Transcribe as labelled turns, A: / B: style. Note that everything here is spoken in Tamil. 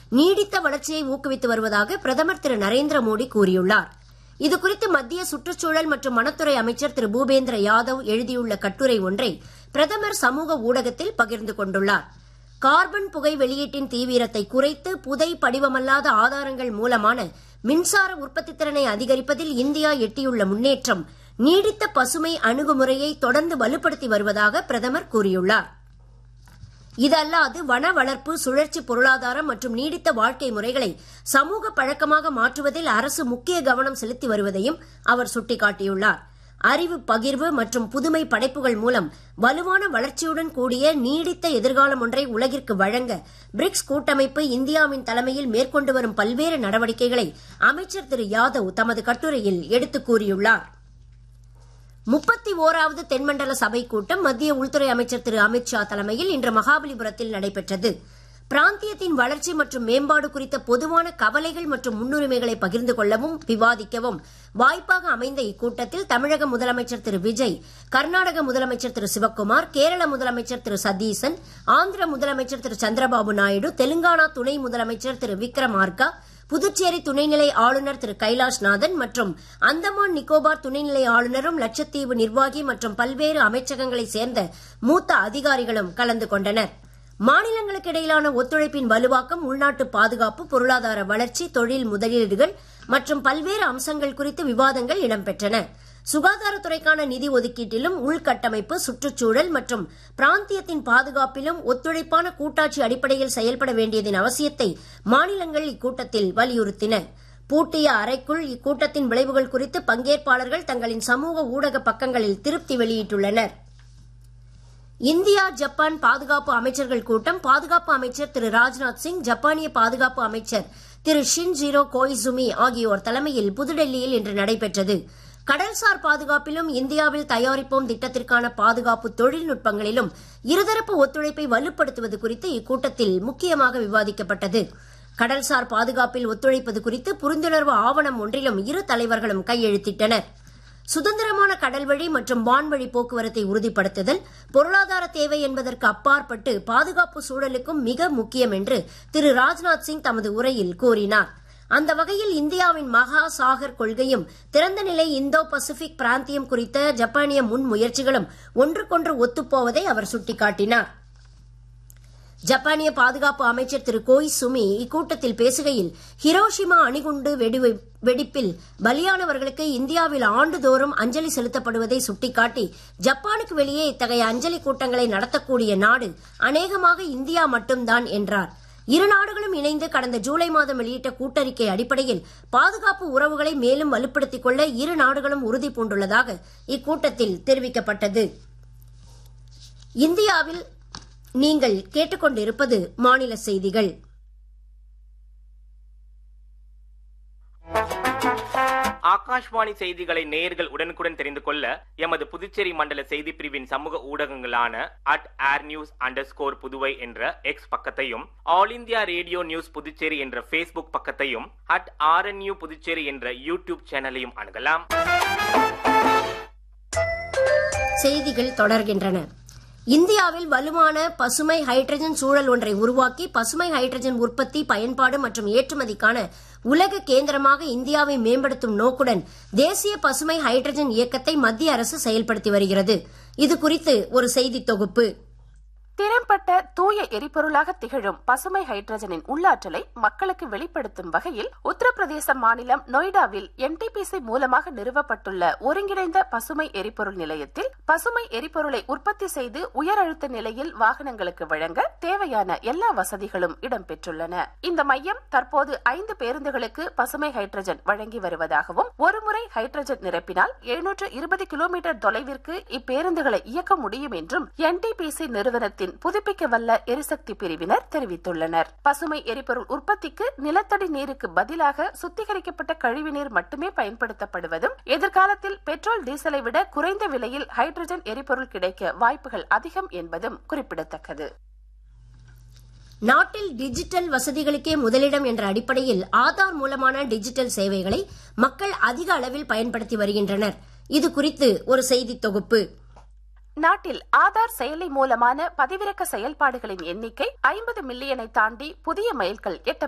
A: நீடித்த வளர்ச்சியை ஊக்குவித்து வருவதாக பிரதமர் திரு நரேந்திர மோடி கூறியுள்ளார் இதுகுறித்து மத்திய சுற்றுச்சூழல் மற்றும் வனத்துறை அமைச்சர் திரு பூபேந்திர யாதவ் எழுதியுள்ள கட்டுரை ஒன்றை பிரதமர் சமூக ஊடகத்தில் பகிர்ந்து கொண்டுள்ளார் கார்பன் புகை வெளியீட்டின் தீவிரத்தை குறைத்து புதை படிவமல்லாத ஆதாரங்கள் மூலமான மின்சார உற்பத்தி திறனை அதிகரிப்பதில் இந்தியா எட்டியுள்ள முன்னேற்றம் நீடித்த பசுமை அணுகுமுறையை தொடர்ந்து வலுப்படுத்தி வருவதாக பிரதமர் கூறியுள்ளார் இதல்லாது வன வளர்ப்பு சுழற்சி பொருளாதாரம் மற்றும் நீடித்த வாழ்க்கை முறைகளை சமூக பழக்கமாக மாற்றுவதில் அரசு முக்கிய கவனம் செலுத்தி வருவதையும் அவர் சுட்டிக்காட்டியுள்ளார் அறிவு பகிர்வு மற்றும் புதுமை படைப்புகள் மூலம் வலுவான வளர்ச்சியுடன் கூடிய நீடித்த எதிர்காலம் ஒன்றை உலகிற்கு வழங்க பிரிக்ஸ் கூட்டமைப்பு இந்தியாவின் தலைமையில் மேற்கொண்டு வரும் பல்வேறு நடவடிக்கைகளை அமைச்சர் திரு யாதவ் தமது கட்டுரையில் எடுத்துக் கூறியுள்ளார் முப்பத்தி ஓராவது தென்மண்டல சபை கூட்டம் மத்திய உள்துறை அமைச்சர் திரு அமித் ஷா தலைமையில் இன்று மகாபலிபுரத்தில் நடைபெற்றது பிராந்தியத்தின் வளர்ச்சி மற்றும் மேம்பாடு குறித்த பொதுவான கவலைகள் மற்றும் முன்னுரிமைகளை பகிர்ந்து கொள்ளவும் விவாதிக்கவும் வாய்ப்பாக அமைந்த இக்கூட்டத்தில் தமிழக முதலமைச்சர் திரு விஜய் கர்நாடக முதலமைச்சர் திரு சிவக்குமார் கேரள முதலமைச்சர் திரு சதீசன் ஆந்திர முதலமைச்சர் திரு சந்திரபாபு நாயுடு தெலுங்கானா துணை முதலமைச்சர் திரு விக்ரமார்கா புதுச்சேரி துணைநிலை ஆளுநர் திரு கைலாஷ்நாதன் மற்றும் அந்தமான் நிக்கோபார் துணைநிலை ஆளுநரும் லட்சத்தீவு நிர்வாகி மற்றும் பல்வேறு அமைச்சகங்களைச் சேர்ந்த மூத்த அதிகாரிகளும் கலந்து கொண்டனர் மாநிலங்களுக்கு இடையிலான ஒத்துழைப்பின் வலுவாக்கம் உள்நாட்டு பாதுகாப்பு பொருளாதார வளர்ச்சி தொழில் முதலீடுகள் மற்றும் பல்வேறு அம்சங்கள் குறித்து விவாதங்கள் இடம்பெற்றன சுகாதாரத்துறைக்கான நிதி ஒதுக்கீட்டிலும் உள்கட்டமைப்பு சுற்றுச்சூழல் மற்றும் பிராந்தியத்தின் பாதுகாப்பிலும் ஒத்துழைப்பான கூட்டாட்சி அடிப்படையில் செயல்பட வேண்டியதன் அவசியத்தை மாநிலங்கள் இக்கூட்டத்தில் வலியுறுத்தின பூட்டிய அறைக்குள் இக்கூட்டத்தின் விளைவுகள் குறித்து பங்கேற்பாளர்கள் தங்களின் சமூக ஊடக பக்கங்களில் திருப்தி வெளியிட்டுள்ளனர் இந்தியா ஜப்பான் பாதுகாப்பு அமைச்சர்கள் கூட்டம் பாதுகாப்பு அமைச்சர் திரு ராஜ்நாத் சிங் ஜப்பானிய பாதுகாப்பு அமைச்சர் திரு ஷின்ஜிரோ கோய்சுமி ஆகியோர் தலைமையில் புதுடெல்லியில் இன்று நடைபெற்றது கடல்சார் பாதுகாப்பிலும் இந்தியாவில் தயாரிப்போம் திட்டத்திற்கான பாதுகாப்பு தொழில்நுட்பங்களிலும் இருதரப்பு ஒத்துழைப்பை வலுப்படுத்துவது குறித்து இக்கூட்டத்தில் முக்கியமாக விவாதிக்கப்பட்டது கடல்சார் பாதுகாப்பில் ஒத்துழைப்பது குறித்து புரிந்துணர்வு ஆவணம் ஒன்றிலும் இரு தலைவர்களும் கையெழுத்திட்டனர் சுதந்திரமான கடல்வழி மற்றும் வான்வழி போக்குவரத்தை உறுதிப்படுத்துதல் பொருளாதார தேவை என்பதற்கு அப்பாற்பட்டு பாதுகாப்பு சூழலுக்கும் மிக முக்கியம் என்று திரு ராஜ்நாத் சிங் தமது உரையில் கூறினார் அந்த வகையில் இந்தியாவின் மகா சாகர் கொள்கையும் திறந்த நிலை இந்தோ பசிபிக் பிராந்தியம் குறித்த ஜப்பானிய முன்முயற்சிகளும் ஒன்றுக்கொன்று ஒத்துப்போவதை அவர் சுட்டிக்காட்டினார் ஜப்பானிய பாதுகாப்பு அமைச்சர் திரு கோய் சுமி இக்கூட்டத்தில் பேசுகையில் ஹிரோஷிமா அணுகுண்டு வெடிப்பில் பலியானவர்களுக்கு இந்தியாவில் ஆண்டுதோறும் அஞ்சலி செலுத்தப்படுவதை சுட்டிக்காட்டி ஜப்பானுக்கு வெளியே இத்தகைய அஞ்சலி கூட்டங்களை நடத்தக்கூடிய நாடு அநேகமாக இந்தியா மட்டும்தான் என்றார் இரு நாடுகளும் இணைந்து கடந்த ஜூலை மாதம் வெளியிட்ட கூட்டறிக்கை அடிப்படையில் பாதுகாப்பு உறவுகளை மேலும் வலுப்படுத்திக் கொள்ள இரு நாடுகளும் உறுதி பூண்டுள்ளதாக இக்கூட்டத்தில் தெரிவிக்கப்பட்டது இந்தியாவில் நீங்கள் கேட்டுக்கொண்டிருப்பது மாநில செய்திகள்
B: ஆகாஷ்வாணி செய்திகளை நேயர்கள் உடனுக்குடன் தெரிந்து கொள்ள எமது புதுச்சேரி மண்டல செய்தி பிரிவின் சமூக ஊடகங்களான at air news underscore Puduvai என்ற எக்ஸ் பக்கத்தையும் all India radio news Puducherry என்ற ஃபேஸ்புக் பக்கத்தையும் அட் ஆர்என்யூ புதுச்சேரி என்ற யூடியூப் சேனலையும் அணுகலாம்
A: செய்திகள் தொடர்கின்றன இந்தியாவில் வலுவான பசுமை ஹைட்ரஜன் சூழல் ஒன்றை உருவாக்கி பசுமை ஹைட்ரஜன் உற்பத்தி பயன்பாடு மற்றும் ஏற்றுமதிக்கான உலக கேந்திரமாக இந்தியாவை மேம்படுத்தும் நோக்குடன் தேசிய பசுமை ஹைட்ரஜன் இயக்கத்தை மத்திய அரசு செயல்படுத்தி வருகிறது இது குறித்து ஒரு செய்தி தொகுப்பு
C: திறம்பட்ட தூய எரிபொருளாக திகழும் பசுமை ஹைட்ரஜனின் உள்ளாற்றலை மக்களுக்கு வெளிப்படுத்தும் வகையில் உத்தரப்பிரதேச மாநிலம் நொய்டாவில் என்டிபிசி மூலமாக நிறுவப்பட்டுள்ள ஒருங்கிணைந்த பசுமை எரிபொருள் நிலையத்தில் பசுமை எரிபொருளை உற்பத்தி செய்து உயர் அழுத்த நிலையில் வாகனங்களுக்கு வழங்க தேவையான எல்லா வசதிகளும் இடம்பெற்றுள்ளன இந்த மையம் தற்போது ஐந்து பேருந்துகளுக்கு பசுமை ஹைட்ரஜன் வழங்கி வருவதாகவும் ஒருமுறை ஹைட்ரஜன் நிரப்பினால் எழுநூற்று இருபது கிலோமீட்டர் தொலைவிற்கு இப்பேருந்துகளை இயக்க முடியும் என்றும் என்டிபிசி நிறுவனத்தின் புதுப்பிக்க வல்ல எரிசக்தி பிரிவினர் தெரிவித்துள்ளனர் பசுமை எரிபொருள் உற்பத்திக்கு நிலத்தடி நீருக்கு பதிலாக சுத்திகரிக்கப்பட்ட கழிவுநீர் மட்டுமே பயன்படுத்தப்படுவதும் எதிர்காலத்தில் பெட்ரோல் டீசலை விட குறைந்த விலையில் ஹைட்ரஜன் எரிபொருள் கிடைக்க வாய்ப்புகள் அதிகம் என்பதும் குறிப்பிடத்தக்கது
A: நாட்டில் டிஜிட்டல் வசதிகளுக்கே முதலிடம் என்ற அடிப்படையில் ஆதார் மூலமான டிஜிட்டல் சேவைகளை மக்கள் அதிக அளவில் பயன்படுத்தி வருகின்றனர் இது குறித்து ஒரு செய்தி தொகுப்பு
C: நாட்டில் ஆதார் செயலி மூலமான பதிவிறக்க செயல்பாடுகளின் எண்ணிக்கை ஐம்பது மில்லியனை தாண்டி புதிய மைல்கள் எட்ட